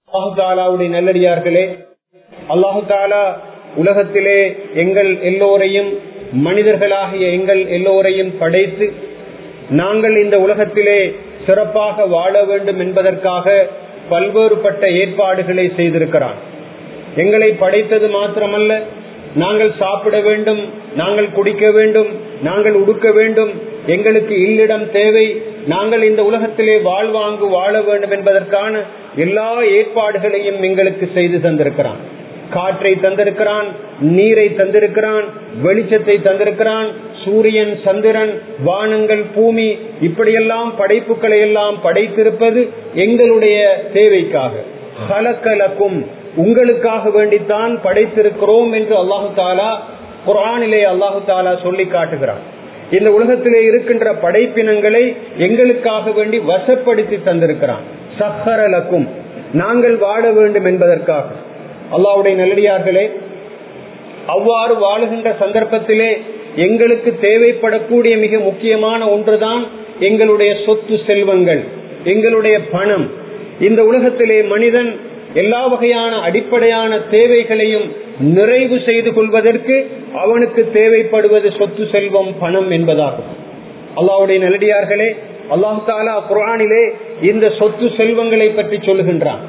அல்லாஹு தாலாவுடைய நல்லடியார்களே அல்லாஹு தாலா உலகத்திலே எங்கள் எல்லோரையும் மனிதர்களாகிய எங்கள் எல்லோரையும் படைத்து நாங்கள் இந்த உலகத்திலே சிறப்பாக வாழ வேண்டும் என்பதற்காக பல்வேறுபட்ட ஏற்பாடுகளை செய்திருக்கிறான் எங்களை படைத்தது மாத்திரமல்ல நாங்கள் சாப்பிட வேண்டும் நாங்கள் குடிக்க வேண்டும் நாங்கள் உடுக்க வேண்டும் எங்களுக்கு இல்லிடம் தேவை நாங்கள் இந்த உலகத்திலே வாழ்வாங்கு வாழ வேண்டும் என்பதற்கான எல்லா ஏற்பாடுகளையும் எங்களுக்கு செய்து தந்திருக்கிறான் காற்றை தந்திருக்கிறான் நீரை தந்திருக்கிறான் வெளிச்சத்தை தந்திருக்கிறான் சூரியன் சந்திரன் வானங்கள் பூமி இப்படியெல்லாம் படைப்புகளை எல்லாம் படைத்திருப்பது எங்களுடைய தேவைக்காக ஹலக்கலக்கும் உங்களுக்காக வேண்டித்தான் படைத்திருக்கிறோம் என்று அல்லாஹு தாலா குரானிலே அல்லாஹு தாலா சொல்லி காட்டுகிறான் இந்த உலகத்திலே இருக்கின்ற படைப்பினங்களை எங்களுக்காக வேண்டி வசப்படுத்தி தந்திருக்கிறான் சஹரலக்கும் நாங்கள் வாழ வேண்டும் என்பதற்காக அல்லாவுடைய நல்லடியார்களே அவ்வாறு வாழுகின்ற சந்தர்ப்பத்திலே எங்களுக்கு தேவைப்படக்கூடிய மிக முக்கியமான ஒன்றுதான் எங்களுடைய சொத்து செல்வங்கள் எங்களுடைய பணம் இந்த உலகத்திலே மனிதன் எல்லா வகையான அடிப்படையான தேவைகளையும் நிறைவு செய்து கொள்வதற்கு அவனுக்கு தேவைப்படுவது சொத்து செல்வம் பணம் என்பதாகும் அல்லாவுடைய நல்லடியார்களே அல்லாஹு தாலா குரானிலே இந்த சொத்து செல்வங்களை பற்றி சொல்லுகின்றான்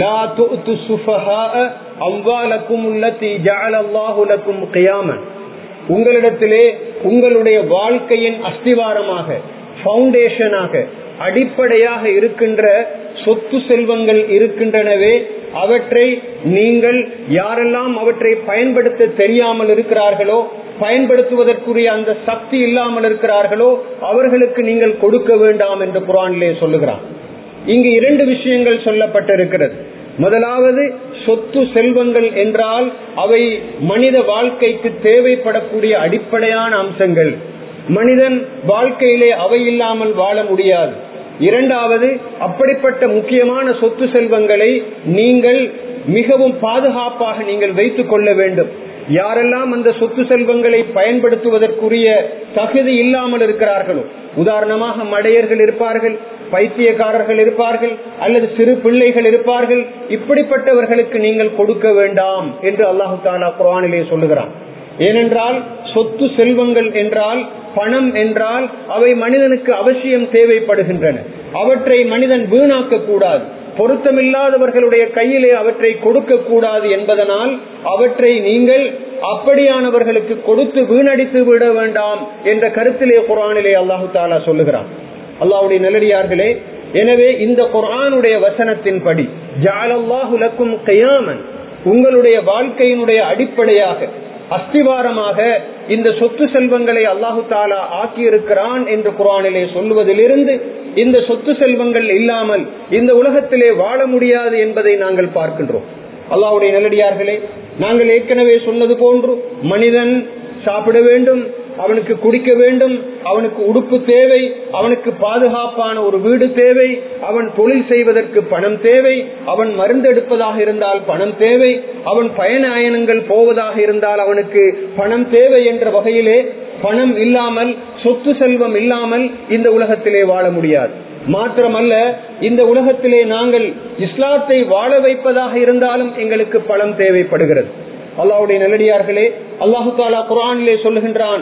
உங்களிடத்திலே உங்களுடைய வாழ்க்கையின் அஸ்திவாரமாக பவுண்டேஷனாக அடிப்படையாக இருக்கின்ற சொத்து செல்வங்கள் இருக்கின்றனவே அவற்றை நீங்கள் யாரெல்லாம் அவற்றை பயன்படுத்த தெரியாமல் இருக்கிறார்களோ பயன்படுத்துவதற்குரிய அந்த சக்தி இல்லாமல் இருக்கிறார்களோ அவர்களுக்கு நீங்கள் கொடுக்க வேண்டாம் என்று குரானிலே சொல்லுகிறான் இங்கு இரண்டு விஷயங்கள் சொல்லப்பட்டிருக்கிறது முதலாவது சொத்து செல்வங்கள் என்றால் அவை மனித வாழ்க்கைக்கு தேவைப்படக்கூடிய அடிப்படையான அம்சங்கள் மனிதன் வாழ்க்கையிலே அவை இல்லாமல் வாழ முடியாது இரண்டாவது அப்படிப்பட்ட முக்கியமான சொத்து செல்வங்களை நீங்கள் மிகவும் பாதுகாப்பாக நீங்கள் வைத்துக் கொள்ள வேண்டும் யாரெல்லாம் அந்த சொத்து செல்வங்களை பயன்படுத்துவதற்குரிய தகுதி இல்லாமல் இருக்கிறார்களோ உதாரணமாக மடையர்கள் இருப்பார்கள் பைத்தியக்காரர்கள் இருப்பார்கள் அல்லது சிறு பிள்ளைகள் இருப்பார்கள் இப்படிப்பட்டவர்களுக்கு நீங்கள் கொடுக்க வேண்டாம் என்று அல்லாஹு தாலா குரானிலே சொல்லுகிறான் ஏனென்றால் சொத்து செல்வங்கள் என்றால் பணம் என்றால் அவை மனிதனுக்கு அவசியம் தேவைப்படுகின்றன அவற்றை மனிதன் வீணாக்க கூடாது பொருத்தமில்லாதவர்களுடைய கையிலே அவற்றை கொடுக்க கூடாது என்பதனால் அவற்றை நீங்கள் அப்படியானவர்களுக்கு கொடுத்து வீணடித்து விட வேண்டாம் என்ற கருத்திலே குரானிலே அல்லாஹு தாலா சொல்லுகிறான் அல்லாவுடைய நல்லடியார்களே எனவே இந்த குரானுடைய வசனத்தின் படி ஜாலல்லாஹுலக்கும் கையாமன் உங்களுடைய வாழ்க்கையினுடைய அடிப்படையாக அஸ்திவாரமாக இந்த சொத்து செல்வங்களை அல்லாஹு தாலா ஆக்கியிருக்கிறான் என்று குரானிலே சொல்லுவதிலிருந்து இந்த சொத்து செல்வங்கள் இல்லாமல் இந்த உலகத்திலே வாழ முடியாது என்பதை நாங்கள் பார்க்கின்றோம் அல்லாவுடைய நல்லடியார்களே நாங்கள் ஏற்கனவே சொன்னது போன்று மனிதன் சாப்பிட வேண்டும் அவனுக்கு குடிக்க வேண்டும் அவனுக்கு உடுப்பு தேவை அவனுக்கு பாதுகாப்பான ஒரு வீடு தேவை அவன் தொழில் செய்வதற்கு பணம் தேவை அவன் மருந்தெடுப்பதாக இருந்தால் பணம் தேவை அவன் பயண அயனங்கள் போவதாக இருந்தால் அவனுக்கு பணம் தேவை என்ற வகையிலே பணம் இல்லாமல் சொத்து செல்வம் இல்லாமல் இந்த உலகத்திலே வாழ முடியாது மாத்திரமல்ல இந்த உலகத்திலே நாங்கள் இஸ்லாத்தை வாழ வைப்பதாக இருந்தாலும் எங்களுக்கு பணம் தேவைப்படுகிறது அல்லாவுடைய நல்லடியார்களே அல்லாஹு தாலா குரானிலே சொல்லுகின்றான்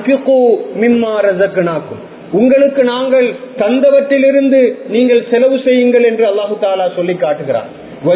உங்களுக்கு நாங்கள் தந்தவற்றிலிருந்து நீங்கள் செலவு செய்யுங்கள் என்று அல்லாஹு தாலா சொல்லி காட்டுகிறான்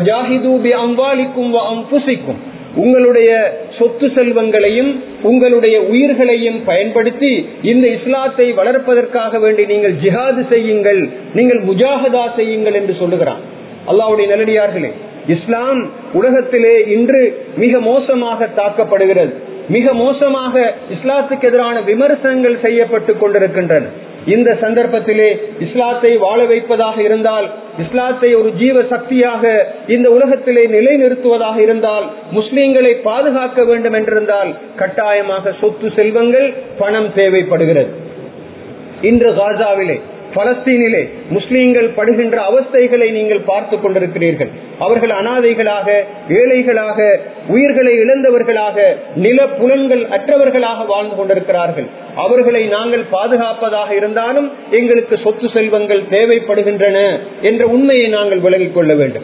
உங்களுடைய சொத்து செல்வங்களையும் உங்களுடைய உயிர்களையும் பயன்படுத்தி இந்த இஸ்லாத்தை வளர்ப்பதற்காக வேண்டி நீங்கள் ஜிஹாது செய்யுங்கள் நீங்கள் முஜாஹதா செய்யுங்கள் என்று சொல்லுகிறான் அல்லாவுடைய நல்லடியார்களே இஸ்லாம் உலகத்திலே இன்று மிக மோசமாக தாக்கப்படுகிறது மிக மோசமாக இஸ்லாத்துக்கு எதிரான விமர்சனங்கள் செய்யப்பட்டு கொண்டிருக்கின்றன இந்த சந்தர்ப்பத்திலே இஸ்லாத்தை வாழ வைப்பதாக இருந்தால் இஸ்லாத்தை ஒரு ஜீவ சக்தியாக இந்த உலகத்திலே நிலைநிறுத்துவதாக இருந்தால் முஸ்லீம்களை பாதுகாக்க வேண்டும் என்றிருந்தால் கட்டாயமாக சொத்து செல்வங்கள் பணம் தேவைப்படுகிறது இன்று காசாவிலே பலஸ்தீனிலே முஸ்லீம்கள் படுகின்ற அவஸ்தைகளை நீங்கள் பார்த்து கொண்டிருக்கிறீர்கள் அவர்கள் அனாதைகளாக ஏழைகளாக உயிர்களை இழந்தவர்களாக நில புலன்கள் அற்றவர்களாக வாழ்ந்து கொண்டிருக்கிறார்கள் அவர்களை நாங்கள் பாதுகாப்பதாக இருந்தாலும் எங்களுக்கு சொத்து செல்வங்கள் தேவைப்படுகின்றன என்ற உண்மையை நாங்கள் விலகிக் கொள்ள வேண்டும்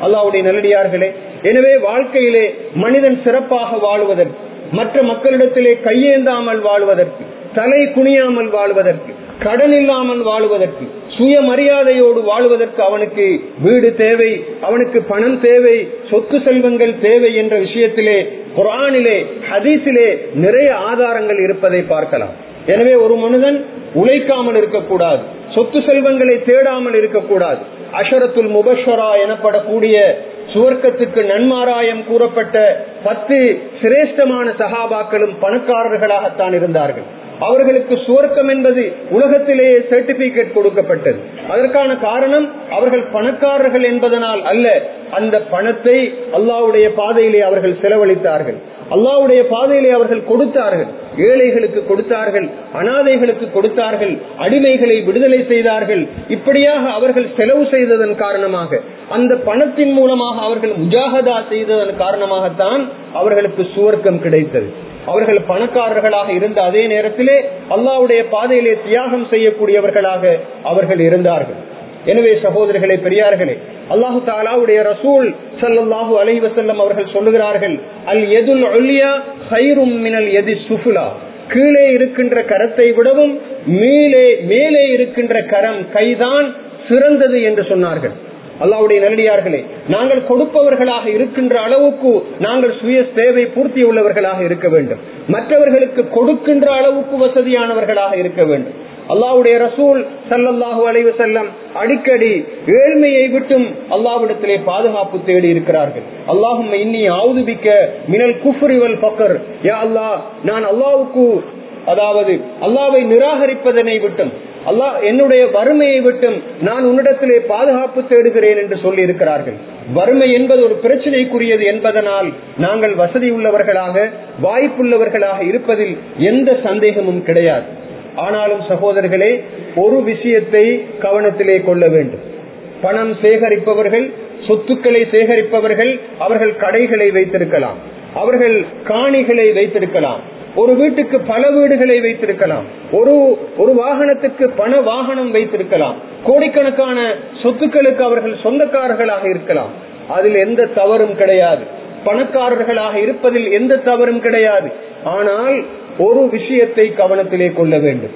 அல்லாவுடைய நல்லடியார்களே எனவே வாழ்க்கையிலே மனிதன் சிறப்பாக வாழ்வதற்கு மற்ற மக்களிடத்திலே கையேந்தாமல் வாழ்வதற்கு தலை குனியாமல் வாழ்வதற்கு கடன் இல்லாமல் வாழ்வதற்கு சுயமரியாதையோடு வாழ்வதற்கு அவனுக்கு வீடு தேவை அவனுக்கு பணம் தேவை சொத்து செல்வங்கள் தேவை என்ற விஷயத்திலே குரானிலே ஹதீஸிலே நிறைய ஆதாரங்கள் இருப்பதை பார்க்கலாம் எனவே ஒரு மனிதன் உழைக்காமல் இருக்கக்கூடாது சொத்து செல்வங்களை தேடாமல் இருக்கக்கூடாது அஷரத்துல் முபஷரா எனப்படக்கூடிய சுவர்க்கத்துக்கு நன்மாராயம் கூறப்பட்ட பத்து சிரேஷ்டமான சகாபாக்களும் பணக்காரர்களாகத்தான் இருந்தார்கள் அவர்களுக்கு சுவர்க்கம் என்பது உலகத்திலேயே சர்டிபிகேட் கொடுக்கப்பட்டது அதற்கான காரணம் அவர்கள் பணக்காரர்கள் என்பதனால் அல்ல அந்த பணத்தை அல்லாவுடைய பாதையிலே அவர்கள் செலவழித்தார்கள் அல்லாவுடைய பாதையிலே அவர்கள் கொடுத்தார்கள் ஏழைகளுக்கு கொடுத்தார்கள் அனாதைகளுக்கு கொடுத்தார்கள் அடிமைகளை விடுதலை செய்தார்கள் இப்படியாக அவர்கள் செலவு செய்ததன் காரணமாக அந்த பணத்தின் மூலமாக அவர்கள் முஜாகதா செய்ததன் காரணமாகத்தான் அவர்களுக்கு சுவர்க்கம் கிடைத்தது அவர்கள் பணக்காரர்களாக இருந்த அதே நேரத்திலே அல்லாவுடைய பாதையிலே தியாகம் செய்யக்கூடியவர்களாக அவர்கள் இருந்தார்கள் எனவே சகோதரர்களே பெரியார்களே அல்லாஹு தாலாவுடைய ரசூல் சல்லாஹூ அலை வசல்லம் அவர்கள் சொல்லுகிறார்கள் அல் எதுல் ஒல்லியா சைரும் மினல் எதி சுஃபுலா கீழே இருக்கின்ற கரத்தை விடவும் மேலே மேலே இருக்கின்ற கரம் கைதான் சிறந்தது என்று சொன்னார்கள் அல்லாவுடைய நல்லடியார்களே நாங்கள் கொடுப்பவர்களாக இருக்கின்ற அளவுக்கு நாங்கள் சுய தேவை பூர்த்தி உள்ளவர்களாக இருக்க வேண்டும் மற்றவர்களுக்கு கொடுக்கின்ற அளவுக்கு வசதியானவர்களாக இருக்க வேண்டும் அல்லாவுடைய ரசூல் சல்லல்லாஹு அலைவு செல்லம் அடிக்கடி ஏழ்மையை விட்டும் அல்லாவிடத்திலே பாதுகாப்பு தேடி இருக்கிறார்கள் அல்லாஹும் இன்னி ஆவுதுபிக்க மினல் குஃபுரிவல் பக்கர் யா அல்லாஹ் நான் அல்லாவுக்கு அதாவது அல்லாவை நிராகரிப்பதனை விட்டும் அல்லாஹ் என்னுடைய வறுமையை விட்டும் நான் உன்னிடத்திலே பாதுகாப்பு தேடுகிறேன் என்று சொல்லி இருக்கிறார்கள் வறுமை என்பது ஒரு பிரச்சனைக்குரியது என்பதனால் நாங்கள் வசதி உள்ளவர்களாக வாய்ப்புள்ளவர்களாக இருப்பதில் எந்த சந்தேகமும் கிடையாது ஆனாலும் சகோதரர்களே ஒரு விஷயத்தை கவனத்திலே கொள்ள வேண்டும் பணம் சேகரிப்பவர்கள் சொத்துக்களை சேகரிப்பவர்கள் அவர்கள் கடைகளை வைத்திருக்கலாம் அவர்கள் காணிகளை வைத்திருக்கலாம் ஒரு வீட்டுக்கு பல வீடுகளை வைத்திருக்கலாம் ஒரு ஒரு வாகனத்துக்கு பண வாகனம் வைத்திருக்கலாம் கோடிக்கணக்கான சொத்துக்களுக்கு அவர்கள் சொந்தக்காரர்களாக இருக்கலாம் அதில் எந்த தவறும் கிடையாது பணக்காரர்களாக இருப்பதில் எந்த தவறும் கிடையாது ஆனால் ஒரு விஷயத்தை கவனத்திலே கொள்ள வேண்டும்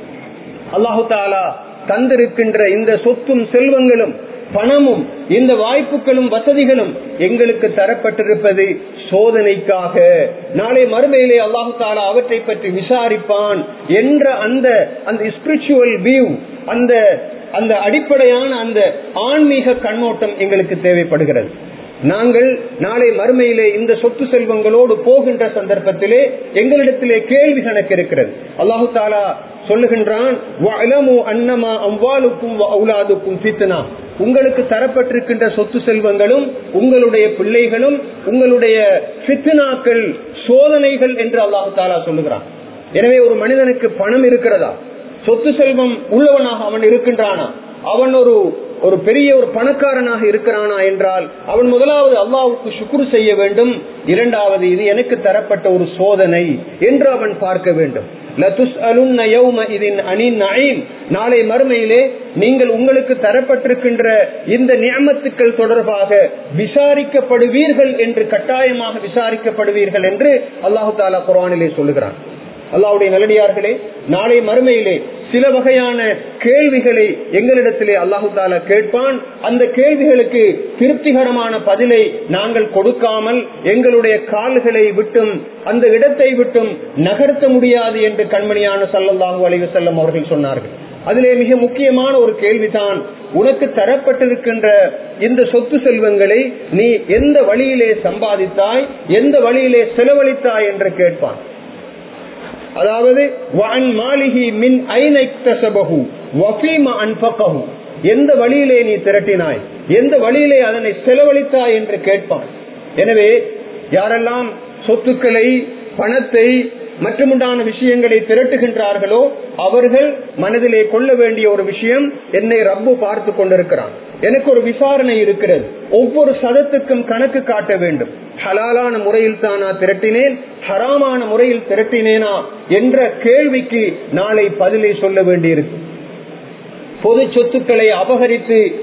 அல்லாஹு தாலா தந்திருக்கின்ற இந்த சொத்தும் செல்வங்களும் பணமும் இந்த வாய்ப்புகளும் வசதிகளும் எங்களுக்கு தரப்பட்டிருப்பது சோதனைக்காக நாளை மறுமையிலே அல்லாஹு தாலா அவற்றை பற்றி விசாரிப்பான் என்ற அந்த அந்த ஸ்பிரிச்சுவல் வியூ அந்த அந்த அடிப்படையான அந்த ஆன்மீக கண்ணோட்டம் எங்களுக்கு தேவைப்படுகிறது நாங்கள் நாளை மறுமையிலே இந்த சொத்து செல்வங்களோடு போகின்ற சந்தர்ப்பத்திலே எங்களிடத்திலே கேள்வி கணக்கு இருக்கிறது அல்லாஹு தாலா சொல்லுகின்றான் உங்களுக்கு தரப்பட்டிருக்கின்ற சொத்து செல்வங்களும் உங்களுடைய பிள்ளைகளும் உங்களுடைய பித்னாக்கள் சோதனைகள் என்று அல்லாஹு தாலா சொல்லுகிறான் எனவே ஒரு மனிதனுக்கு பணம் இருக்கிறதா சொத்து செல்வம் உள்ளவனாக அவன் இருக்கின்றானா அவன் ஒரு ஒரு பெரிய ஒரு பணக்காரனாக இருக்கிறானா என்றால் அவன் முதலாவது அல்லாவுக்கு சுக்குரு செய்ய வேண்டும் இரண்டாவது இது எனக்கு தரப்பட்ட ஒரு சோதனை என்று அவன் பார்க்க வேண்டும் நாளை மறுமையிலே நீங்கள் உங்களுக்கு தரப்பட்டிருக்கின்ற இந்த நியமத்துக்கள் தொடர்பாக விசாரிக்கப்படுவீர்கள் என்று கட்டாயமாக விசாரிக்கப்படுவீர்கள் என்று அல்லாஹு தாலா குரானிலே சொல்லுகிறான் அல்லாவுடைய நல்லடியார்களே நாளை மறுமையிலே சில வகையான கேள்விகளை எங்களிடத்திலே அல்லாஹு தாலா கேட்பான் அந்த கேள்விகளுக்கு திருப்திகரமான பதிலை நாங்கள் கொடுக்காமல் எங்களுடைய கால்களை விட்டும் அந்த இடத்தை விட்டும் நகர்த்த முடியாது என்று கண்மணியான சல்லல்லாஹு அலைவு செல்லம் அவர்கள் சொன்னார்கள் அதிலே மிக முக்கியமான ஒரு கேள்விதான் உனக்கு தரப்பட்டிருக்கின்ற இந்த சொத்து செல்வங்களை நீ எந்த வழியிலே சம்பாதித்தாய் எந்த வழியிலே செலவழித்தாய் என்று கேட்பான் அதாவது மின் எந்த வழியிலே நீ திரட்டினாய் எந்த வழியிலே அதனை செலவழித்தாய் என்று கேட்பான் எனவே யாரெல்லாம் சொத்துக்களை பணத்தை மற்றுமுண்டான விஷயங்களை திரட்டுகின்றார்களோ அவர்கள் மனதிலே கொள்ள வேண்டிய ஒரு விஷயம் என்னை ரப்பு பார்த்து கொண்டிருக்கிறான் எனக்கு ஒரு விசாரணை இருக்கிறது ஒவ்வொரு சதத்துக்கும் கணக்கு காட்ட வேண்டும் ஹலாலான முறையில் தான் நான் திரட்டினேன் ஹராமான முறையில் திரட்டினேனா என்ற கேள்விக்கு நாளை பதிலை சொல்ல வேண்டியிருக்கும் பொது சொத்துக்களை அபகரித்து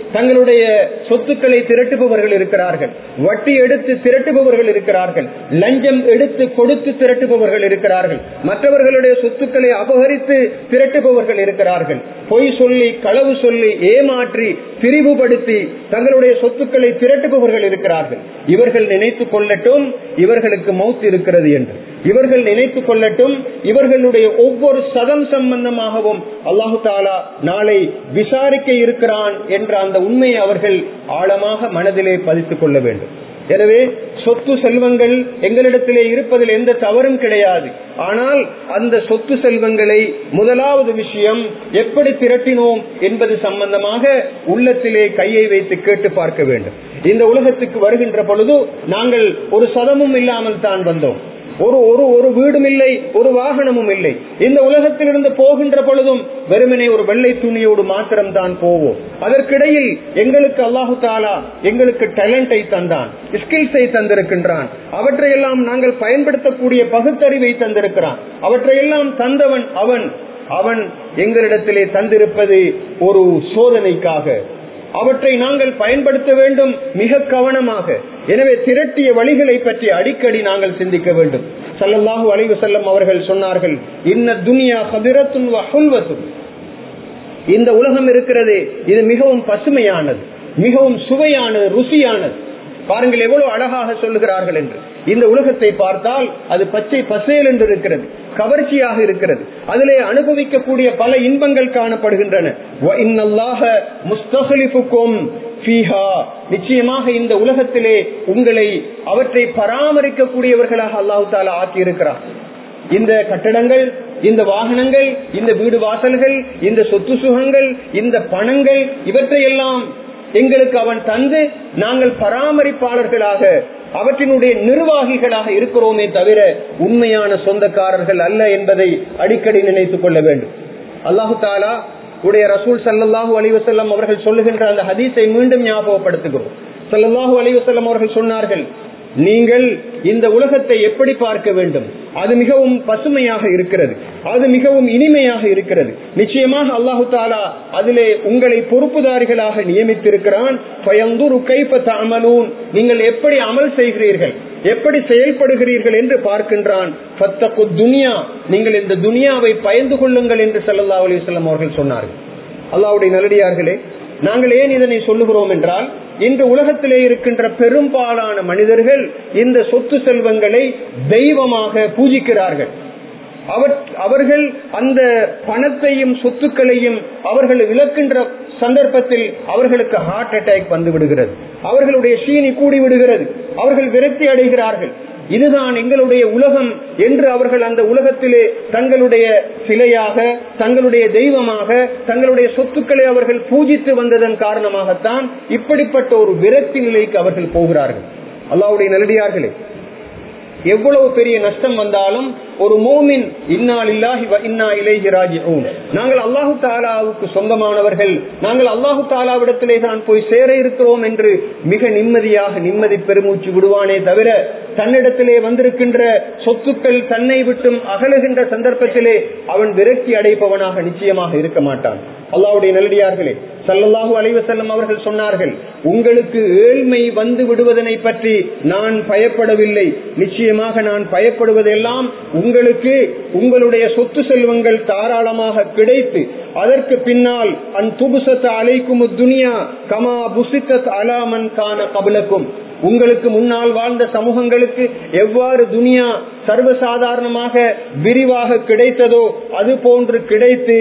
தங்களுடைய சொத்துக்களை திரட்டுபவர்கள் இருக்கிறார்கள் வட்டி எடுத்து திரட்டுபவர்கள் இருக்கிறார்கள் லஞ்சம் எடுத்து கொடுத்து திரட்டுபவர்கள் இருக்கிறார்கள் மற்றவர்களுடைய சொத்துக்களை அபகரித்து திரட்டுபவர்கள் இருக்கிறார்கள் பொய் சொல்லி களவு சொல்லி ஏமாற்றி பிரிவுபடுத்தி தங்களுடைய சொத்துக்களை திரட்டுபவர்கள் இருக்கிறார்கள் இவர்கள் நினைத்துக் கொள்ளட்டும் இவர்களுக்கு மௌத் இருக்கிறது என்று இவர்கள் நினைத்துக் கொள்ளட்டும் இவர்களுடைய ஒவ்வொரு சதம் சம்பந்தமாகவும் அல்லாஹு தாலா நாளை விசாரிக்க இருக்கிறான் என்ற அந்த உண்மையை அவர்கள் ஆழமாக மனதிலே பதித்துக் கொள்ள வேண்டும் எனவே சொத்து செல்வங்கள் எங்களிடத்திலே இருப்பதில் எந்த தவறும் கிடையாது ஆனால் அந்த சொத்து செல்வங்களை முதலாவது விஷயம் எப்படி திரட்டினோம் என்பது சம்பந்தமாக உள்ளத்திலே கையை வைத்து கேட்டு பார்க்க வேண்டும் இந்த உலகத்துக்கு வருகின்ற பொழுது நாங்கள் ஒரு சதமும் இல்லாமல் தான் வந்தோம் ஒரு ஒரு ஒரு வீடும் இல்லை ஒரு வாகனமும் இல்லை இந்த உலகத்திலிருந்து போகின்ற பொழுதும் வெறுமனே ஒரு வெள்ளை துணியோடு மாத்திரம் தான் போவோம் அதற்கிடையில் எங்களுக்கு அல்லாஹு தாலா எங்களுக்கு டேலண்டை தந்தான் ஸ்கில்ஸை தந்திருக்கின்றான் அவற்றையெல்லாம் நாங்கள் பயன்படுத்தக்கூடிய பகுத்தறிவை தந்திருக்கிறான் அவற்றையெல்லாம் தந்தவன் அவன் அவன் எங்களிடத்திலே தந்திருப்பது ஒரு சோதனைக்காக அவற்றை நாங்கள் பயன்படுத்த வேண்டும் மிக கவனமாக எனவே திரட்டிய வழிகளை பற்றி அடிக்கடி நாங்கள் சிந்திக்க வேண்டும் சல்லல்லாஹு அலைவு செல்லம் அவர்கள் சொன்னார்கள் இன்ன துனியா கதிரத்துன் வஹுல்வத்தும் இந்த உலகம் இருக்கிறது இது மிகவும் பசுமையானது மிகவும் சுவையானது ருசியானது பாருங்கள் எவ்வளவு அழகாக சொல்லுகிறார்கள் என்று இந்த உலகத்தை பார்த்தால் அது பச்சை பசேல் என்று இருக்கிறது கவர்ச்சியாக இருக்கிறது அதிலே அனுபவிக்கக்கூடிய பல இன்பங்கள் காணப்படுகின்றன நிச்சயமாக இந்த உலகத்திலே உங்களை அவற்றை பராமரிக்கக்கூடியவர்களாக அல்லாஹு தாலா ஆக்கி இருக்கிறார் இந்த கட்டடங்கள் இந்த வாகனங்கள் இந்த வீடு வாசல்கள் இந்த சொத்து சுகங்கள் இந்த பணங்கள் இவற்றையெல்லாம் எங்களுக்கு அவன் தந்து நாங்கள் பராமரிப்பாளர்களாக அவற்றினுடைய நிர்வாகிகளாக இருக்கிறோமே தவிர உண்மையான சொந்தக்காரர்கள் அல்ல என்பதை அடிக்கடி நினைத்துக் கொள்ள வேண்டும் அல்லாஹு தாலா உடைய ரசூல் சல்லாஹூ அலிவசல்லம் அவர்கள் சொல்லுகின்ற அந்த ஹதீஸை மீண்டும் ஞாபகப்படுத்துகிறோம் சல்லாஹூ அலிவசல்லம் அவர்கள் சொன்னார்கள் நீங்கள் இந்த உலகத்தை எப்படி பார்க்க வேண்டும் அது மிகவும் பசுமையாக இருக்கிறது அது மிகவும் இனிமையாக இருக்கிறது நிச்சயமாக அல்லாஹு தாலா அதிலே உங்களை பொறுப்புதாரிகளாக நியமித்திருக்கிறான் நீங்கள் எப்படி அமல் செய்கிறீர்கள் எப்படி செயல்படுகிறீர்கள் என்று பார்க்கின்றான் துனியா நீங்கள் இந்த துனியாவை பயந்து கொள்ளுங்கள் என்று சல்லா அலிவல்லாம் அவர்கள் சொன்னார்கள் அல்லாவுடைய நல்லடியார்களே நாங்கள் ஏன் இதனை சொல்லுகிறோம் என்றால் இன்று உலகத்திலே இருக்கின்ற பெரும்பாலான மனிதர்கள் இந்த சொத்து செல்வங்களை தெய்வமாக பூஜிக்கிறார்கள் அவர்கள் அந்த பணத்தையும் சொத்துக்களையும் அவர்கள் இழக்கின்ற சந்தர்ப்பத்தில் அவர்களுக்கு ஹார்ட் அட்டாக் வந்து விடுகிறது அவர்களுடைய சீனி கூடி விடுகிறது அவர்கள் விரக்தி அடைகிறார்கள் இதுதான் எங்களுடைய உலகம் என்று அவர்கள் அந்த உலகத்திலே தங்களுடைய சிலையாக தங்களுடைய தெய்வமாக தங்களுடைய சொத்துக்களை அவர்கள் பூஜித்து வந்ததன் காரணமாகத்தான் இப்படிப்பட்ட ஒரு விரக்தி நிலைக்கு அவர்கள் போகிறார்கள் அல்லாவுடைய நல்லடியார்களே எவ்வளவு பெரிய நஷ்டம் வந்தாலும் ஒரு மோமின் இன்னால் இல்லாஹி இன்னா இலேஹி ராஜிஊன் நாங்கள் அல்லாஹு தாலாவுக்கு சொந்தமானவர்கள் நாங்கள் அல்லாஹு தாலாவிடத்திலே தான் போய் சேர இருக்கிறோம் என்று மிக நிம்மதியாக நிம்மதி பெருமூச்சு விடுவானே தவிர தன்னிடத்திலே வந்திருக்கின்ற சொத்துக்கள் தன்னை விட்டும் அகலுகின்ற சந்தர்ப்பத்திலே அவன் விரக்தி அடைப்பவனாக நிச்சயமாக இருக்க மாட்டான் அல்லாவுடைய நல்லடியார்களே சல்லல்லாஹு அலைவசல்லம் அவர்கள் சொன்னார்கள் உங்களுக்கு ஏழ்மை வந்து விடுவதனை பற்றி நான் பயப்படவில்லை நிச்சயமாக நான் பயப்படுவதெல்லாம் உங்களுக்கு உங்களுடைய சொத்து செல்வங்கள் தாராளமாக கிடைத்து அதற்கு பின்னால் அன் துபுசத் அலைக்கும் துனியா கமா புசித்தத் அலாமன் கான கபலக்கும் உங்களுக்கு முன்னால் வாழ்ந்த சமூகங்களுக்கு எவ்வாறு துனியா சர்வசாதாரணமாக விரிவாக கிடைத்ததோ அது போன்று கிடைத்து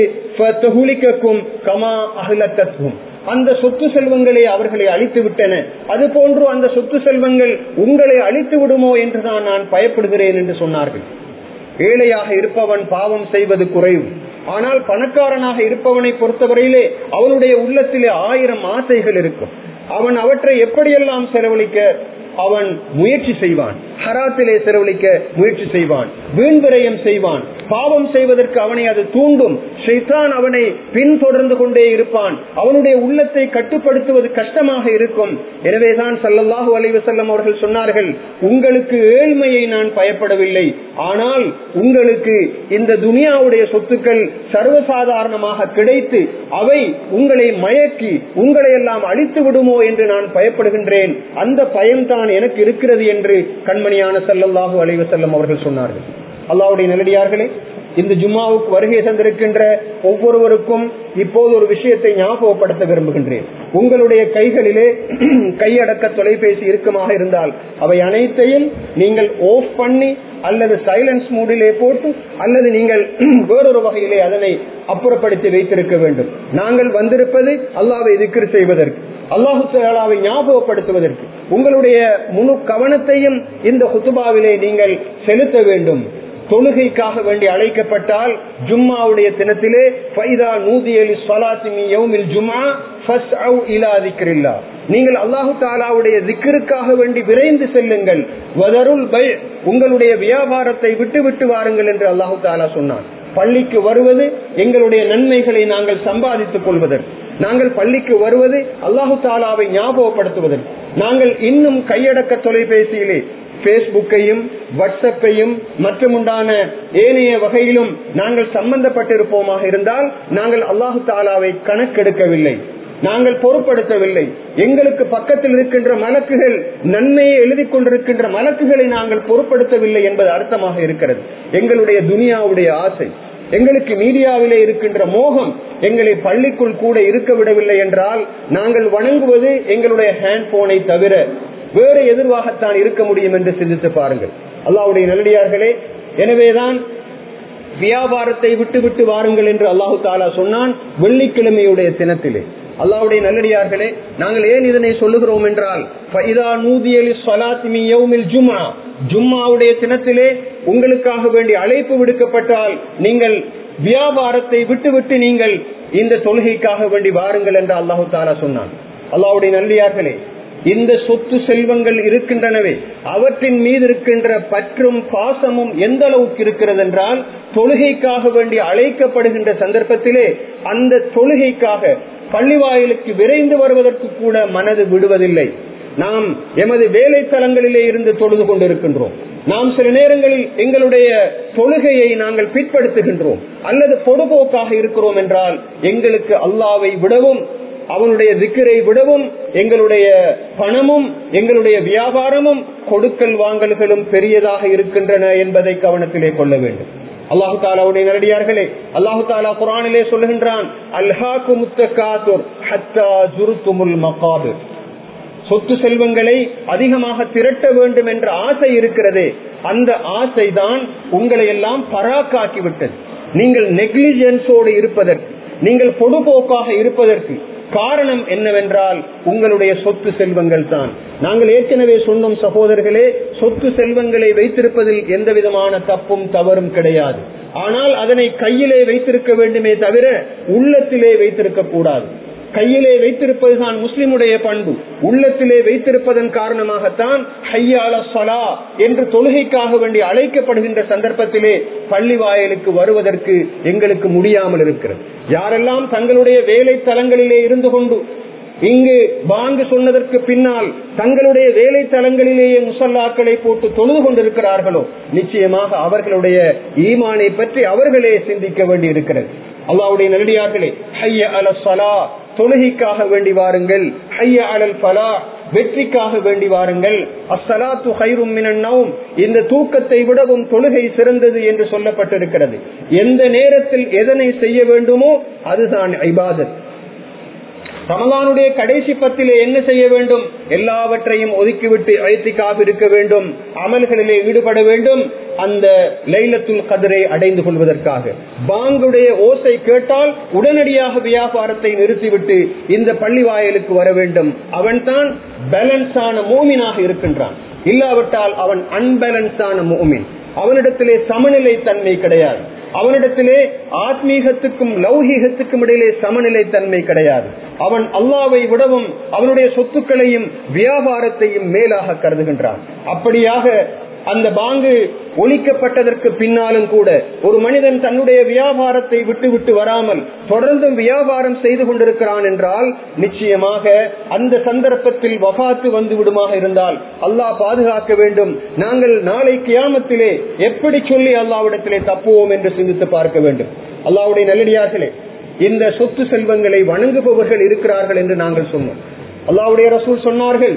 கமா அகிலக்கும் அந்த சொத்து செல்வங்களை அவர்களை அழித்து விட்டன அது போன்று அந்த சொத்து செல்வங்கள் உங்களை அழித்து விடுமோ என்றுதான் நான் பயப்படுகிறேன் என்று சொன்னார்கள் ஏழையாக இருப்பவன் பாவம் செய்வது குறைவு ஆனால் பணக்காரனாக இருப்பவனை பொறுத்தவரையிலே அவனுடைய உள்ளத்திலே ஆயிரம் ஆசைகள் இருக்கும் அவன் அவற்றை எப்படியெல்லாம் செலவழிக்க அவன் முயற்சி செய்வான் ஹராத்திலே செலவழிக்க முயற்சி செய்வான் வீண்விரயம் செய்வான் பாவம் செய்வதற்கு அவனை அது தூண்டும் ஷைத்தான் அவனை பின்தொடர்ந்து கொண்டே இருப்பான் அவனுடைய உள்ளத்தை கட்டுப்படுத்துவது கஷ்டமாக இருக்கும் எனவேதான் சல்லல்லாஹு அலைவு செல்லம் அவர்கள் சொன்னார்கள் உங்களுக்கு ஏழ்மையை நான் பயப்படவில்லை ஆனால் உங்களுக்கு இந்த துனியாவுடைய சொத்துக்கள் சர்வசாதாரணமாக கிடைத்து அவை உங்களை மயக்கி உங்களை எல்லாம் அழித்து விடுமோ என்று நான் பயப்படுகின்றேன் அந்த பயம்தான் எனக்கு இருக்கிறது என்று கண்மணியான சல்லல்லாஹு அலைவு செல்லம் அவர்கள் சொன்னார்கள் அல்லாவுடைய நல்லடியார்களே இந்த ஜும்மாவுக்கு வருகை தந்திருக்கின்ற ஒவ்வொருவருக்கும் இப்போது ஒரு விஷயத்தை ஞாபகப்படுத்த விரும்புகின்றேன் உங்களுடைய கைகளிலே கையடக்க தொலைபேசி இருக்குமாக இருந்தால் அவை அனைத்தையும் நீங்கள் ஓஃப் பண்ணி அல்லது சைலன்ஸ் மூடிலே போட்டு அல்லது நீங்கள் வேறொரு வகையிலே அதனை அப்புறப்படுத்தி வைத்திருக்க வேண்டும் நாங்கள் வந்திருப்பது அல்லாவை திக்ர் செய்வதற்கு அல்லாஹு தாலாவை ஞாபகப்படுத்துவதற்கு உங்களுடைய முழு கவனத்தையும் இந்த ஹுத்துபாவிலே நீங்கள் செலுத்த வேண்டும் தொழுகைக்காக வேண்டி அழைக்கப்பட்டால் ஜும்மாவுடைய தினத்திலே ஃபைதா நூதியலி ஸலாத்தி யௌமில் ஜும்ஆ ஃபஸ்அவ் இலா திக்ரில்லா நீங்கள் அல்லாஹு தாலாவுடைய திக்கிற்காக வேண்டி விரைந்து செல்லுங்கள் வதருள் பை உங்களுடைய வியாபாரத்தை விட்டு விட்டு வாருங்கள் என்று அல்லாஹு தாலா சொன்னான் பள்ளிக்கு வருவது எங்களுடைய நன்மைகளை நாங்கள் சம்பாதித்துக் கொள்வதற்கு நாங்கள் பள்ளிக்கு வருவது அல்லாஹு தாலாவை ஞாபகப்படுத்துவதற்கு நாங்கள் இன்னும் கையடக்க தொலைபேசியிலே பேஸ்புக்கையும் வாட்ஸ்அப்பையும் மற்றும் உண்டான ஏனைய வகையிலும் நாங்கள் சம்பந்தப்பட்டிருப்போமாக இருந்தால் நாங்கள் அல்லாஹு தாலாவை கணக்கெடுக்கவில்லை நாங்கள் பொருட்படுத்தவில்லை எங்களுக்கு பக்கத்தில் இருக்கின்ற மலக்குகள் நன்மையை எழுதி கொண்டிருக்கின்ற மலக்குகளை நாங்கள் பொருட்படுத்தவில்லை என்பது அர்த்தமாக இருக்கிறது எங்களுடைய துனியாவுடைய ஆசை எங்களுக்கு மீடியாவிலே இருக்கின்ற மோகம் எங்களை பள்ளிக்குள் கூட இருக்க விடவில்லை என்றால் நாங்கள் வணங்குவது எங்களுடைய ஹேண்ட் போனை தவிர வேறு எதிர்வாகத்தான் இருக்க முடியும் என்று சிந்தித்து பாருங்கள் அல்லாவுடைய நல்லடியார்களே எனவேதான் வியாபாரத்தை விட்டு விட்டு வாருங்கள் என்று அல்லாஹு தாலா சொன்னான் வெள்ளிக்கிழமையுடைய தினத்திலே அல்லாவுடைய நல்லடியார்களே நாங்கள் ஏன் இதனை சொல்லுகிறோம் என்றால் ஜும்மா ஜும்மாவுடைய தினத்திலே உங்களுக்காக வேண்டி அழைப்பு விடுக்கப்பட்டால் நீங்கள் வியாபாரத்தை விட்டுவிட்டு நீங்கள் இந்த தொழுகைக்காக வேண்டி வாருங்கள் என்று அல்லாஹு தாலா சொன்னான் அல்லாவுடைய நல்லியார்களே இந்த சொத்து செல்வங்கள் இருக்கின்றனவே அவற்றின் மீது இருக்கின்ற பற்றும் பாசமும் எந்த அளவுக்கு இருக்கிறது என்றால் தொழுகைக்காக வேண்டி அழைக்கப்படுகின்ற சந்தர்ப்பத்திலே அந்த தொழுகைக்காக பள்ளிவாயிலுக்கு விரைந்து வருவதற்கு கூட மனது விடுவதில்லை நாம் எமது வேலை தலங்களிலே இருந்து தொழுது கொண்டிருக்கின்றோம் நாம் சில நேரங்களில் எங்களுடைய தொழுகையை நாங்கள் பிற்படுத்துகின்றோம் அல்லது பொதுபோக்காக இருக்கிறோம் என்றால் எங்களுக்கு அல்லாவை விடவும் அவனுடைய திக்கரை விடவும் எங்களுடைய பணமும் எங்களுடைய வியாபாரமும் கொடுக்கல் வாங்கல்களும் பெரியதாக இருக்கின்றன என்பதை கவனத்திலே கொள்ள வேண்டும் அல்லாஹு தாலாவுடைய நேரடியார்களே அல்லாஹு தாலா குரானிலே சொல்லுகின்றான் அல்ஹாக்கு முத்தகாத்துர் ஹத்தா ஜுருத்துமுல் மகாது சொத்து செல்வங்களை அதிகமாக திரட்ட வேண்டும் என்ற ஆசை இருக்கிறதே அந்த ஆசைதான் உங்களை எல்லாம் பராக்காக்கி விட்டது நீங்கள் நெக்லிஜென்ஸோடு இருப்பதற்கு நீங்கள் பொதுபோக்காக இருப்பதற்கு காரணம் என்னவென்றால் உங்களுடைய சொத்து செல்வங்கள் தான் நாங்கள் ஏற்கனவே சொன்னோம் சகோதரர்களே சொத்து செல்வங்களை வைத்திருப்பதில் எந்த விதமான தப்பும் தவறும் கிடையாது ஆனால் அதனை கையிலே வைத்திருக்க வேண்டுமே தவிர உள்ளத்திலே வைத்திருக்க கூடாது கையிலே வைத்திருப்பதுதான் முஸ்லிமுடைய பண்பு உள்ளத்திலே வைத்திருப்பதன் காரணமாகத்தான் ஹையால சலா என்று தொழுகைக்காக வேண்டி அழைக்கப்படுகின்ற சந்தர்ப்பத்திலே பள்ளி வாயலுக்கு வருவதற்கு எங்களுக்கு முடியாமல் இருக்கிறது யாரெல்லாம் தங்களுடைய வேலை தலங்களிலே இருந்து கொண்டு இங்கு பாங்கு சொன்னதற்கு பின்னால் தங்களுடைய வேலை தலங்களிலேயே முசல்லாக்களை போட்டு தொழுது கொண்டிருக்கிறார்களோ நிச்சயமாக அவர்களுடைய ஈமானை பற்றி அவர்களே சிந்திக்க வேண்டி இருக்கிறது அல்லாவுடைய நல்லடியார்களே ஹைய அல சலா தொழுகைக்காக வேண்டி வாருங்கள் ஹைய அலல் பலா வெற்றிக்காக வேண்டி வாருங்கள் அஸ்ஸலாத்து ஹைரும் மினன்னவும் இந்த தூக்கத்தை விடவும் தொழுகை சிறந்தது என்று சொல்லப்பட்டிருக்கிறது எந்த நேரத்தில் எதனை செய்ய வேண்டுமோ அதுதான் ஐபாதத் ரமலானுடைய கடைசி பத்திலே என்ன செய்ய வேண்டும் எல்லாவற்றையும் ஒதுக்கிவிட்டு அழைத்திக்காக இருக்க வேண்டும் அமல்களிலே ஈடுபட வேண்டும் அந்த லைலத்துல் கதிரை அடைந்து கொள்வதற்காக பாங்குடைய ஓசை கேட்டால் உடனடியாக வியாபாரத்தை நிறுத்திவிட்டு இந்த பள்ளி வாயலுக்கு வர வேண்டும் அவன்தான் பேலன்ஸான மோமினாக இருக்கின்றான் இல்லாவிட்டால் அவன் அன்பேலன்ஸான மோமின் அவனிடத்திலே சமநிலை தன்மை கிடையாது அவனிடத்திலே ஆத்மீகத்துக்கும் லௌகீகத்துக்கும் இடையிலே சமநிலை தன்மை கிடையாது அவன் அல்லாவை விடவும் அவனுடைய சொத்துக்களையும் வியாபாரத்தையும் மேலாக கருதுகின்றான் அப்படியாக அந்த பாங்கு ஒழிக்கப்பட்டதற்கு பின்னாலும் கூட ஒரு மனிதன் தன்னுடைய வியாபாரத்தை விட்டு விட்டு வராமல் தொடர்ந்தும் வியாபாரம் செய்து கொண்டிருக்கிறான் என்றால் நிச்சயமாக அந்த சந்தர்ப்பத்தில் வபாத்து வந்து விடுமாக இருந்தால் அல்லாஹ் பாதுகாக்க வேண்டும் நாங்கள் நாளை கியாமத்திலே எப்படி சொல்லி அல்லாவிடத்திலே தப்புவோம் என்று சிந்தித்து பார்க்க வேண்டும் அல்லாவுடைய நல்லடியார்களே இந்த சொத்து செல்வங்களை வணங்குபவர்கள் இருக்கிறார்கள் என்று நாங்கள் சொன்னோம் அல்லாவுடைய ரசூல் சொன்னார்கள்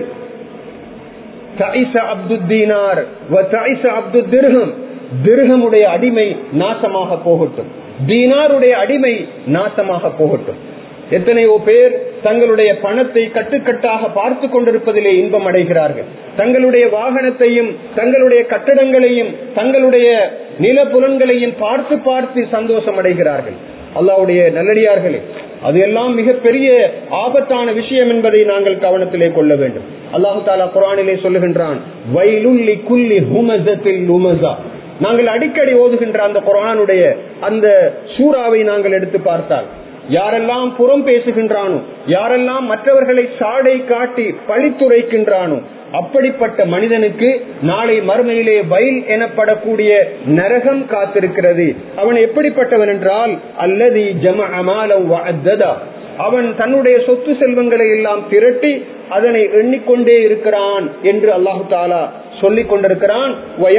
திருகமுடைய அடிமை நாசமாக போகட்டும் தீனாருடைய அடிமை நாசமாக போகட்டும் எத்தனையோ பேர் தங்களுடைய பணத்தை கட்டுக்கட்டாக பார்த்து கொண்டிருப்பதிலே இன்பம் அடைகிறார்கள் தங்களுடைய வாகனத்தையும் தங்களுடைய கட்டடங்களையும் தங்களுடைய நிலப்புலன்களையும் பார்த்து பார்த்து சந்தோஷம் அடைகிறார்கள் அல்லாவுடைய நல்லடியார்களே அது எல்லாம் மிகப்பெரிய ஆபத்தான விஷயம் என்பதை நாங்கள் கவனத்திலே கொள்ள வேண்டும் அல்லாஹு தாலா குரானிலே சொல்லுகின்றான் வயலுள்ளி குல்லி ஹுமசத்தில் உமசா நாங்கள் அடிக்கடி ஓதுகின்ற அந்த குரானுடைய அந்த சூறாவை நாங்கள் எடுத்து பார்த்தால் யாரெல்லாம் புறம் பேசுகின்றானோ யாரெல்லாம் மற்றவர்களை சாடை காட்டி பழித்துரைக்கின்றானோ அப்படிப்பட்ட மனிதனுக்கு நாளை மறுமையிலே வயல் எனப்படக்கூடிய நரகம் காத்திருக்கிறது அவன் எப்படிப்பட்டவன் என்றால் அல்லது ஜம அமாலா அவன் தன்னுடைய சொத்து செல்வங்களை எல்லாம் திரட்டி அதனை எண்ணிக்கொண்டே இருக்கிறான் என்று அல்லாஹு தாலா சொல்லிக் கொண்டிருக்கிறான்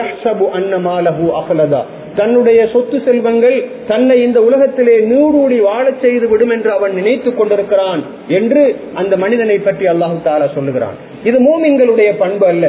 தன்னுடைய சொத்து செல்வங்கள் தன்னை இந்த உலகத்திலே நூறூடி வாழச் செய்து விடும் என்று அவன் நினைத்துக் கொண்டிருக்கிறான் என்று அந்த மனிதனை பற்றி அல்லாஹு தாலா சொல்லுகிறான் இது மூமின்களுடைய பண்பு அல்ல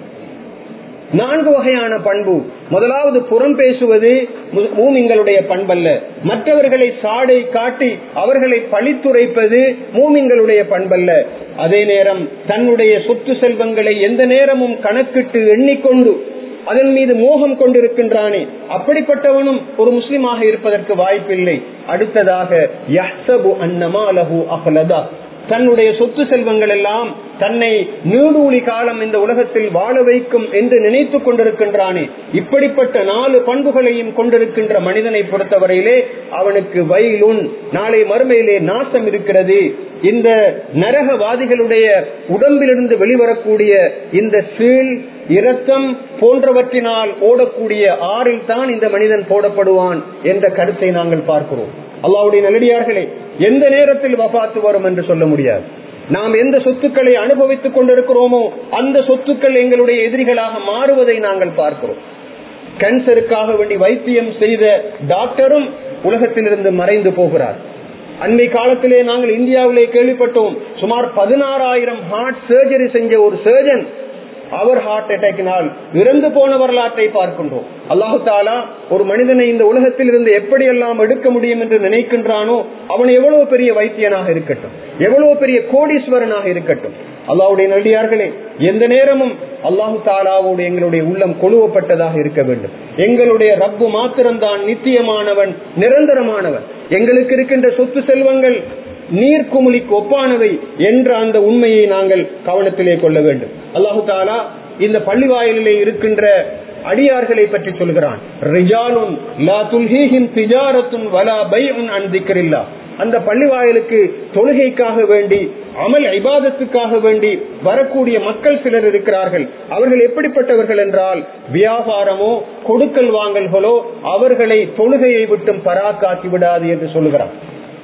நான்கு வகையான பண்பு முதலாவது புறம் பேசுவது மூமிங்களுடைய பண்பல்ல மற்றவர்களை சாடை காட்டி அவர்களை பழித்துரைப்பது மூமிங்களுடைய பண்பல்ல அதே நேரம் தன்னுடைய சொத்து செல்வங்களை எந்த நேரமும் கணக்கிட்டு எண்ணிக்கொண்டு அதன் மீது மோகம் கொண்டிருக்கின்றானே அப்படிப்பட்டவனும் ஒரு முஸ்லிமாக இருப்பதற்கு வாய்ப்பில்லை அடுத்ததாக யஹ்சபு அன்னமாலஹு அஹ்லதா தன்னுடைய சொத்து செல்வங்கள் எல்லாம் தன்னை நீடூழி காலம் இந்த உலகத்தில் வாழ வைக்கும் என்று நினைத்துக் கொண்டிருக்கின்றானே இப்படிப்பட்ட நாலு பண்புகளையும் கொண்டிருக்கின்ற மனிதனை பொறுத்தவரையிலே அவனுக்கு வயலுன் நாளை மறுமையிலே நாசம் இருக்கிறது இந்த நரகவாதிகளுடைய உடம்பிலிருந்து வெளிவரக்கூடிய இந்த சீல் இரத்தம் போன்றவற்றினால் ஓடக்கூடிய ஆறில் தான் இந்த மனிதன் போடப்படுவான் என்ற கருத்தை நாங்கள் பார்க்கிறோம் அல்லாவுடைய நல்லடியார்களே எந்த நேரத்தில் வபாத்து வரும் என்று சொல்ல முடியாது நாம் எந்த சொத்துக்களை அனுபவித்துக் கொண்டிருக்கிறோமோ அந்த சொத்துக்கள் எங்களுடைய எதிரிகளாக மாறுவதை நாங்கள் பார்க்கிறோம் கேன்சருக்காக வேண்டி வைத்தியம் செய்த டாக்டரும் உலகத்திலிருந்து மறைந்து போகிறார் அண்மை காலத்திலே நாங்கள் இந்தியாவிலே கேள்விப்பட்டோம் சுமார் பதினாறாயிரம் ஹார்ட் சர்ஜரி செஞ்ச ஒரு சர்ஜன் அவர் ஹார்ட் அட்டாக்கினால் இறந்து போன வரலாற்றை பார்க்கின்றோம் அல்லாஹு தாலா ஒரு மனிதனை இந்த உலகத்தில் இருந்து எப்படி எல்லாம் எடுக்க முடியும் என்று நினைக்கின்றானோ அவன் எவ்வளவு பெரிய வைத்தியனாக இருக்கட்டும் எவ்வளவு பெரிய கோடீஸ்வரனாக இருக்கட்டும் அல்லாவுடைய நடிகார்களே எந்த நேரமும் அல்லாஹு தாலாவோடு எங்களுடைய உள்ளம் கொழுவப்பட்டதாக இருக்க வேண்டும் எங்களுடைய ரப்பு மாத்திரம்தான் நித்தியமானவன் நிரந்தரமானவன் எங்களுக்கு இருக்கின்ற சொத்து செல்வங்கள் நீர்க்குமிழிக்கு ஒப்பானவை என்ற அந்த உண்மையை நாங்கள் கவனத்திலே கொள்ள வேண்டும் அல்லாஹு தாலா இந்த பள்ளி வாயிலே இருக்கின்ற அடியார்களை பற்றி சொல்கிறான் ரிஜாலுன் லா துல்ஹீஹின் திஜாரத்துன் வலா பைஉன் அன் திக்ரில்லா அந்த பள்ளி வாயிலுக்கு தொழுகைக்காக வேண்டி அமல் ஐபாதத்துக்காக வேண்டி வரக்கூடிய மக்கள் சிலர் இருக்கிறார்கள் அவர்கள் எப்படிப்பட்டவர்கள் என்றால் வியாபாரமோ கொடுக்கல் வாங்கல்களோ அவர்களை தொழுகையை விட்டும் பராக்காக்கி விடாது என்று சொல்லுகிறார்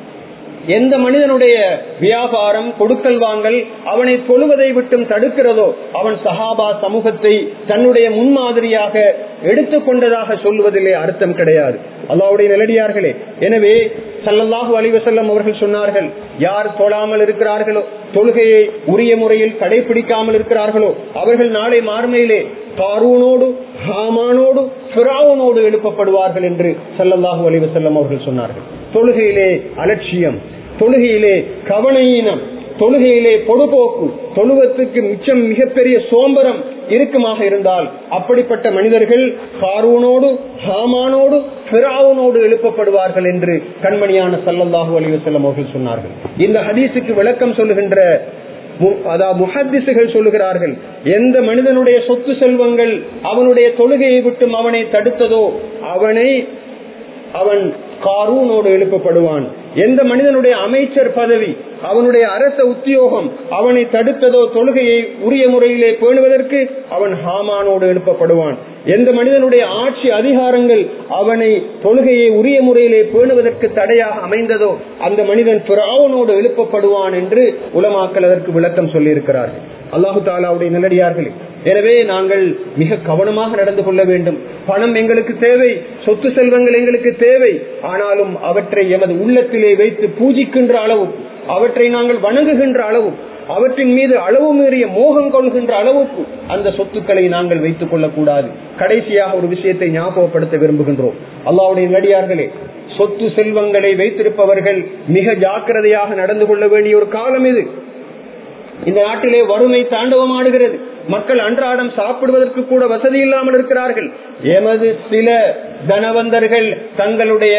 எந்த மனிதனுடைய வியாபாரம் கொடுக்கல் வாங்கல் அவனை தொழுவதை விட்டும் தடுக்கிறதோ அவன் சஹாபா சமூகத்தை தன்னுடைய முன்மாதிரியாக எடுத்துக்கொண்டதாக சொல்வதிலே அர்த்தம் கிடையாது அல்லாவுடைய நிலடியார்களே எனவே சல்லல்லாஹு அலிவசல்லம் அவர்கள் சொன்னார்கள் யார் தொழாமல் இருக்கிறார்களோ தொழுகையை உரிய முறையில் கடைபிடிக்காமல் இருக்கிறார்களோ அவர்கள் நாளை மார்மையிலே காரூனோடு ஹாமானோடு பிராவனோடு எழுப்பப்படுவார்கள் என்று சல்லல்லாஹு அலிவசல்லம் அவர்கள் சொன்னார்கள் தொழுகையிலே அலட்சியம் தொழுகையிலே கவனையினம் தொழுகையிலே பொடுபோக்கு தொழுவத்துக்கு மிச்சம் மிகப்பெரிய சோம்பரம் இருக்குமாக இருந்தால் அப்படிப்பட்ட மனிதர்கள் காரூனோடு ஹாமானோடு பிராவனோடு எழுப்பப்படுவார்கள் என்று கண்மணியான சல்லல்லாஹு அலிவசல்லம் அவர்கள் சொன்னார்கள் இந்த ஹதீஸுக்கு விளக்கம் சொல்லுகின்ற அதாவது முஹத்திசுகள் சொல்லுகிறார்கள் எந்த மனிதனுடைய சொத்து செல்வங்கள் அவனுடைய தொழுகையை விட்டும் அவனை தடுத்ததோ அவனை அவன் காரூனோடு எழுப்பப்படுவான் எந்த மனிதனுடைய அமைச்சர் பதவி அவனுடைய அரச உத்தியோகம் அவனை தடுத்ததோ தொழுகையை உரிய முறையிலே பேணுவதற்கு அவன் ஹாமானோடு எழுப்பப்படுவான் எந்த மனிதனுடைய ஆட்சி அதிகாரங்கள் அவனை தொழுகையை உரிய முறையிலே பேணுவதற்கு தடையாக அமைந்ததோ அந்த மனிதன் பிராவனோடு எழுப்பப்படுவான் என்று உலமாக்கல் அதற்கு விளக்கம் சொல்லியிருக்கிறார்கள் அல்லாஹு தாலாவுடைய நல்லடியார்களே எனவே நாங்கள் மிக கவனமாக நடந்து கொள்ள வேண்டும் பணம் எங்களுக்கு தேவை சொத்து செல்வங்கள் எங்களுக்கு தேவை ஆனாலும் அவற்றை எமது உள்ளத்திலே வைத்து பூஜிக்கின்ற அளவும் அவற்றை நாங்கள் வணங்குகின்ற அளவும் அவற்றின் மீது அளவு மீறிய மோகம் கொள்கின்ற அளவுக்கு அந்த சொத்துக்களை நாங்கள் வைத்துக் கொள்ளக்கூடாது கடைசியாக ஒரு விஷயத்தை ஞாபகப்படுத்த விரும்புகின்றோம் அல்லாவுடைய நடிகார்களே சொத்து செல்வங்களை வைத்திருப்பவர்கள் மிக ஜாக்கிரதையாக நடந்து கொள்ள வேண்டிய ஒரு காலம் இது இந்த நாட்டிலே வறுமை தாண்டவமாடுகிறது மக்கள் அன்றாடம் சாப்பிடுவதற்கு கூட வசதி இல்லாமல் இருக்கிறார்கள் எமது சில தனவந்தர்கள் தங்களுடைய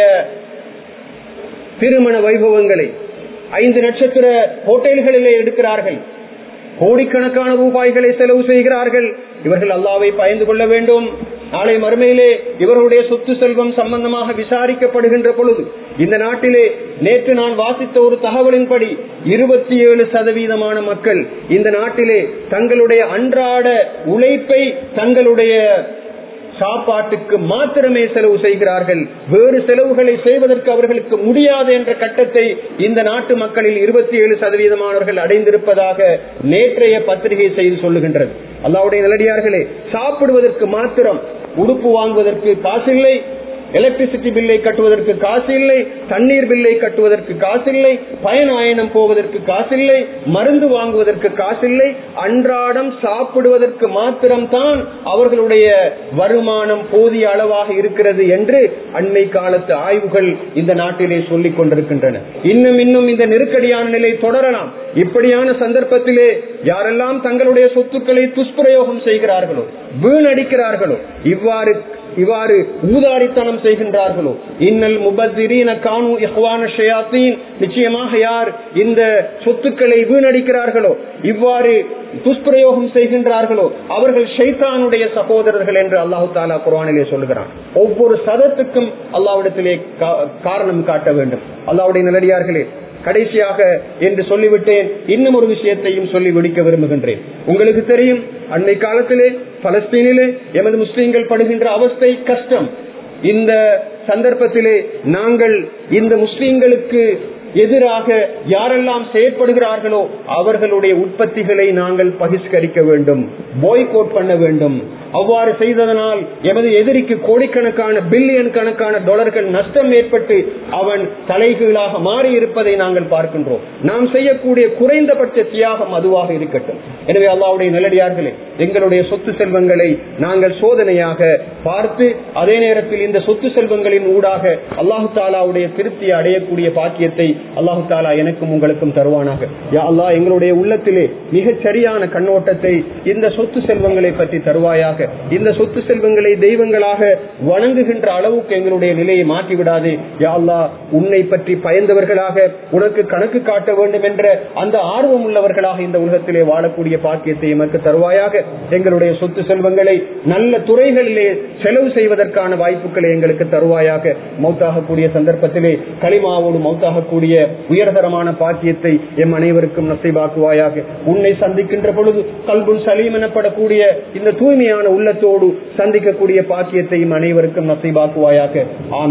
திருமண வைபவங்களை ஐந்து நட்சத்திர ஹோட்டல்களிலே எடுக்கிறார்கள் கோடிக்கணக்கான ரூபாய்களை செலவு செய்கிறார்கள் இவர்கள் அல்லாவை பயந்து கொள்ள வேண்டும் நாளை மறுமையிலே இவர்களுடைய சொத்து செல்வம் சம்பந்தமாக விசாரிக்கப்படுகின்ற பொழுது இந்த நாட்டிலே நேற்று நான் வாசித்த ஒரு தகவலின்படி இருபத்தி ஏழு சதவீதமான மக்கள் இந்த நாட்டிலே தங்களுடைய அன்றாட உழைப்பை தங்களுடைய சாப்பாட்டுக்கு மாத்திரமே செலவு செய்கிறார்கள் வேறு செலவுகளை செய்வதற்கு அவர்களுக்கு முடியாது என்ற கட்டத்தை இந்த நாட்டு மக்களில் இருபத்தி ஏழு சதவீதமானவர்கள் அடைந்திருப்பதாக நேற்றைய பத்திரிகை செய்தி சொல்லுகின்றது அல்லாவுடைய நிலடியார்களே சாப்பிடுவதற்கு மாத்திரம் உடுப்பு வாங்குவதற்கு காசில்லை எலக்ட்ரிசிட்டி பில்லை கட்டுவதற்கு காசு இல்லை தண்ணீர் பில்லை கட்டுவதற்கு காசு இல்லை பயனாயனம் போவதற்கு காசில்லை மருந்து வாங்குவதற்கு காசில்லை அன்றாடம் சாப்பிடுவதற்கு மாத்திரம்தான் அவர்களுடைய வருமானம் போதிய அளவாக இருக்கிறது என்று அண்மை காலத்து ஆய்வுகள் இந்த நாட்டிலே சொல்லிக் கொண்டிருக்கின்றன இன்னும் இன்னும் இந்த நெருக்கடியான நிலை தொடரலாம் இப்படியான சந்தர்ப்பத்திலே யாரெல்லாம் தங்களுடைய சொத்துக்களை துஷ்பிரயோகம் செய்கிறார்களோ வீணடிக்கிறார்களோ இவ்வாறு இவ்வாறு ஊதாரித்தனம் செய்கின்றார்களோ இன்னல் முபத்திரீன கானு இஹ்வான ஷயாத்தீன் நிச்சயமாக யார் இந்த சொத்துக்களை வீணடிக்கிறார்களோ இவ்வாறு துஷ்பிரயோகம் செய்கின்றார்களோ அவர்கள் ஷைத்தானுடைய சகோதரர்கள் என்று அல்லாஹு தாலா குரானிலே சொல்லுகிறான் ஒவ்வொரு சதத்துக்கும் அல்லாவிடத்திலே காரணம் காட்ட வேண்டும் அல்லாவுடைய நிலடியார்களே கடைசியாக என்று சொல்லிவிட்டேன் இன்னும் ஒரு விஷயத்தையும் சொல்லி முடிக்க விரும்புகின்றேன் உங்களுக்கு தெரியும் அன்னை காலத்திலே பலஸ்தீனிலே எமது முஸ்லீம்கள் படுகின்ற அவஸ்தை கஷ்டம் இந்த சந்தர்ப்பத்திலே நாங்கள் இந்த முஸ்லீம்களுக்கு எதிராக யாரெல்லாம் செயற்படுகிறார்களோ அவர்களுடைய உற்பத்திகளை நாங்கள் பகிஷ்கரிக்க வேண்டும் போய்கோட் பண்ண வேண்டும் அவ்வாறு செய்ததனால் எமது எதிரிக்கு கோடிக்கணக்கான பில்லியன் கணக்கான டாலர்கள் நஷ்டம் ஏற்பட்டு அவன் தலைகீழாக மாறி இருப்பதை நாங்கள் பார்க்கின்றோம் நாம் செய்யக்கூடிய குறைந்தபட்ச தியாகம் அதுவாக இருக்கட்டும் எனவே அல்லாவுடைய நிலடியார்களே எங்களுடைய சொத்து செல்வங்களை நாங்கள் சோதனையாக பார்த்து அதே நேரத்தில் இந்த சொத்து செல்வங்களின் ஊடாக அல்லாஹு தாலாவுடைய திருப்தியை அடையக்கூடிய பாக்கியத்தை அல்லாஹு தாலா எனக்கும் உங்களுக்கும் தருவானாக யா அல்லாஹ் எங்களுடைய உள்ளத்திலே மிகச் சரியான கண்ணோட்டத்தை இந்த சொத்து செல்வங்களை பற்றி தருவாயாக இந்த சொத்து செல்வங்களை தெய்வங்களாக வணங்குகின்ற அளவுக்கு எங்களுடைய நிலையை மாற்றிவிடாது யா அல்லாஹ் உன்னை பற்றி பயந்தவர்களாக உனக்கு கணக்கு காட்ட வேண்டும் என்ற அந்த ஆர்வம் உள்ளவர்களாக இந்த உலகத்திலே வாழக்கூடிய பாக்கியத்தை எமக்கு தருவாயாக எங்களுடைய சொத்து செல்வங்களை நல்ல துறைகளிலே செலவு செய்வதற்கான வாய்ப்புகளை எங்களுக்கு தருவாயாக மௌத்தாகக்கூடிய சந்தர்ப்பத்திலே களிமாவோடு மௌத்தாகக்கூடிய உயர்தரமான பாக்கியத்தை எம் அனைவருக்கும் நசைபாக்குவாயாக உன்னை சந்திக்கின்ற பொழுது கல்புல் சலீம் எனப்படக்கூடிய இந்த தூய்மையான உள்ளத்தோடு சந்திக்கக்கூடிய பாக்கியத்தையும் அனைவருக்கும் நசைபாக்குவாயாக